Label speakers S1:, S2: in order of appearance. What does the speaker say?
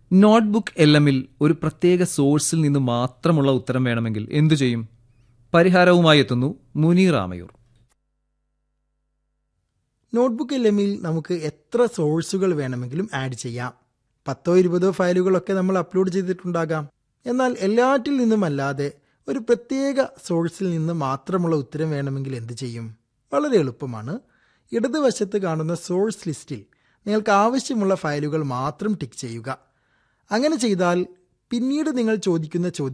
S1: notebook L എമ്മിൽ ഒരു പ്രത്യേക സോഴ്സിൽ നിന്ന് മാത്രമുള്ള ഉത്തരം വേണമെങ്കിൽ എന്തു ചെയ്യും പരിഹാരവുമായി എത്തുന്നു മുനീർ ആമയൂർ
S2: നോട്ട്ബുക്ക് എൽ എമ്മിൽ നമുക്ക് എത്ര സോഴ്സുകൾ വേണമെങ്കിലും ആഡ് ചെയ്യാം പത്തോ ഇരുപതോ ഫയലുകളൊക്കെ നമ്മൾ അപ്ലോഡ് ചെയ്തിട്ടുണ്ടാകാം എന്നാൽ എല്ലാറ്റിൽ നിന്നുമല്ലാതെ ഒരു പ്രത്യേക സോഴ്സിൽ നിന്ന് മാത്രമുള്ള ഉത്തരം വേണമെങ്കിൽ എന്ത് ചെയ്യും വളരെ എളുപ്പമാണ് ഇടതുവശത്ത് കാണുന്ന സോഴ്സ് ലിസ്റ്റിൽ നിങ്ങൾക്ക് ആവശ്യമുള്ള ഫയലുകൾ മാത്രം ടിക്ക് ചെയ്യുക അങ്ങനെ ചെയ്താൽ പിന്നീട് നിങ്ങൾ ചോദിക്കുന്ന ചോദ്യം